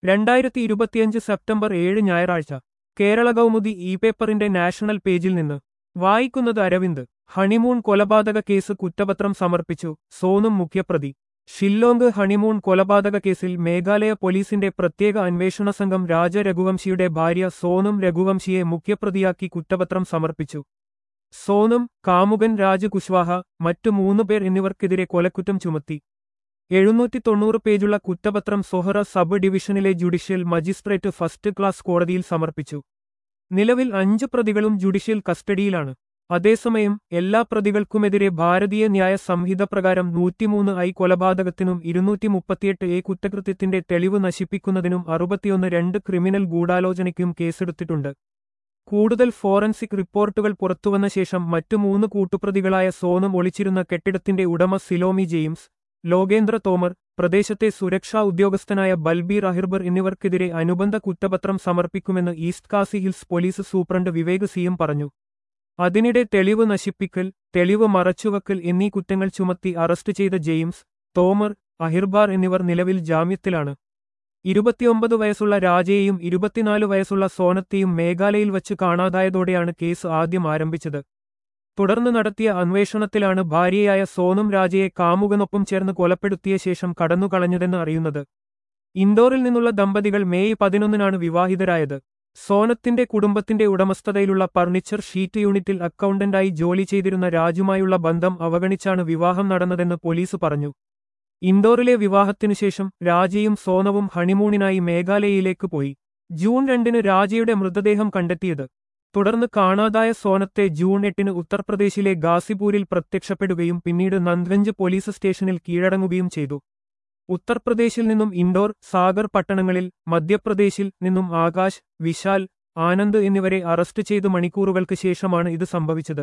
രണ്ടായിരത്തി ഇരുപത്തിയഞ്ച് സെപ്റ്റംബർ ഏഴ് ഞായറാഴ്ച കേരള കൗമുദി ഇ പേപ്പറിന്റെ നാഷണൽ പേജിൽ നിന്ന് വായിക്കുന്നത് അരവിന്ദ് ഹണിമൂൺ കൊലപാതക കേസ് കുറ്റപത്രം സമർപ്പിച്ചു സോനും മുഖ്യപ്രതി ഷില്ലോങ് ഹണിമൂൺ കൊലപാതക കേസിൽ മേഘാലയ പോലീസിന്റെ പ്രത്യേക അന്വേഷണ സംഘം രാജ രഘുവംശിയുടെ ഭാര്യ സോനും രഘുവംശിയെ മുഖ്യപ്രതിയാക്കി കുറ്റപത്രം സമർപ്പിച്ചു സോനും കാമുകൻ രാജ് കുശ്വാഹ മറ്റു മൂന്ന് പേർ എന്നിവർക്കെതിരെ കൊലക്കുറ്റം ചുമത്തി എഴുന്നൂറ്റി തൊണ്ണൂറ് പേജുള്ള കുറ്റപത്രം സൊഹറ സബ് ഡിവിഷനിലെ ജുഡീഷ്യൽ മജിസ്ട്രേറ്റ് ഫസ്റ്റ് ക്ലാസ് കോടതിയിൽ സമർപ്പിച്ചു നിലവിൽ അഞ്ച് പ്രതികളും ജുഡീഷ്യൽ കസ്റ്റഡിയിലാണ് അതേസമയം എല്ലാ പ്രതികൾക്കുമെതിരെ ഭാരതീയ ന്യായ സംഹിത പ്രകാരം നൂറ്റിമൂന്ന് ഐ കൊലപാതകത്തിനും ഇരുന്നൂറ്റി മുപ്പത്തിയെട്ട് എ കുറ്റകൃത്യത്തിന്റെ തെളിവ് നശിപ്പിക്കുന്നതിനും അറുപത്തിയൊന്ന് രണ്ട് ക്രിമിനൽ ഗൂഢാലോചനയ്ക്കും കേസെടുത്തിട്ടുണ്ട് കൂടുതൽ ഫോറൻസിക് റിപ്പോർട്ടുകൾ പുറത്തുവന്ന ശേഷം മറ്റു മൂന്ന് കൂട്ടുപ്രതികളായ സോനും ഒളിച്ചിരുന്ന കെട്ടിടത്തിന്റെ ഉടമ സിലോമി ജെയിംസ് ലോകേന്ദ്ര തോമർ പ്രദേശത്തെ സുരക്ഷാ ഉദ്യോഗസ്ഥനായ ബൽബീർ അഹിർബർ എന്നിവർക്കെതിരെ അനുബന്ധ കുറ്റപത്രം സമർപ്പിക്കുമെന്ന് East Khasi Hills police superintendent Vivek സിയും പറഞ്ഞു അതിനിടെ തെളിവ് നശിപ്പിക്കൽ തെളിവ് മറച്ചുവെക്കൽ എന്നീ കുറ്റങ്ങൾ ചുമത്തി അറസ്റ്റ് ചെയ്ത ജെയിംസ് തോമർ അഹിർബാർ എന്നിവർ നിലവിൽ ജാമ്യത്തിലാണ് ഇരുപത്തിയൊമ്പത് വയസ്സുള്ള രാജയെയും ഇരുപത്തിനാല് വയസ്സുള്ള സോനത്തെയും മേഘാലയയിൽ വച്ച് കാണാതായതോടെയാണ് കേസ് ആദ്യം ആരംഭിച്ചത് തുടർന്ന് നടത്തിയ അന്വേഷണത്തിലാണ് ഭാര്യയായ സോനും രാജയെ കാമുകനൊപ്പം ചേർന്ന് കൊലപ്പെടുത്തിയ ശേഷം കടന്നുകളഞ്ഞതെന്ന് അറിയുന്നത് ഇൻഡോറിൽ നിന്നുള്ള ദമ്പതികൾ മേയ് പതിനൊന്നിനാണ് വിവാഹിതരായത് സോനത്തിന്റെ കുടുംബത്തിന്റെ ഉടമസ്ഥതയിലുള്ള ഫർണിച്ചർ ഷീറ്റ് യൂണിറ്റിൽ അക്കൗണ്ടന്റായി ജോലി ചെയ്തിരുന്ന രാജുമായുള്ള ബന്ധം അവഗണിച്ചാണ് വിവാഹം നടന്നതെന്ന് പോലീസ് പറഞ്ഞു ഇൻഡോറിലെ വിവാഹത്തിനുശേഷം രാജയും സോനവും ഹണിമൂണിനായി മേഘാലയയിലേക്ക് പോയി ജൂൺ രണ്ടിന് രാജയുടെ മൃതദേഹം കണ്ടെത്തിയത് തുടർന്ന് കാണാതായ സോനത്തെ ജൂൺ എട്ടിന് ഉത്തർപ്രദേശിലെ ഗാസിപൂരിൽ പ്രത്യക്ഷപ്പെടുകയും പിന്നീട് നന്ദ്ഗഞ്ച് പോലീസ് സ്റ്റേഷനിൽ കീഴടങ്ങുകയും ചെയ്തു ഉത്തർപ്രദേശിൽ നിന്നും ഇൻഡോർ സാഗർ പട്ടണങ്ങളിൽ മധ്യപ്രദേശിൽ നിന്നും ആകാശ് വിശാൽ ആനന്ദ് എന്നിവരെ അറസ്റ്റ് ചെയ്തു മണിക്കൂറുകൾക്ക് ശേഷമാണ് ഇത് സംഭവിച്ചത്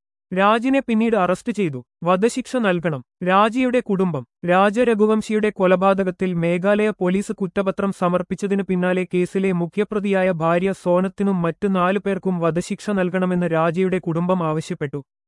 രാജിനെ പിന്നീട് അറസ്റ്റ് ചെയ്തു വധശിക്ഷ നൽകണം രാജിയുടെ കുടുംബം രാജരഘുവംശിയുടെ കൊലപാതകത്തിൽ മേഘാലയ പോലീസ് കുറ്റപത്രം സമർപ്പിച്ചതിനു പിന്നാലെ കേസിലെ മുഖ്യപ്രതിയായ ഭാര്യ സോനത്തിനും മറ്റു നാലു പേർക്കും വധശിക്ഷ നൽകണമെന്ന് രാജയുടെ കുടുംബം ആവശ്യപ്പെട്ടു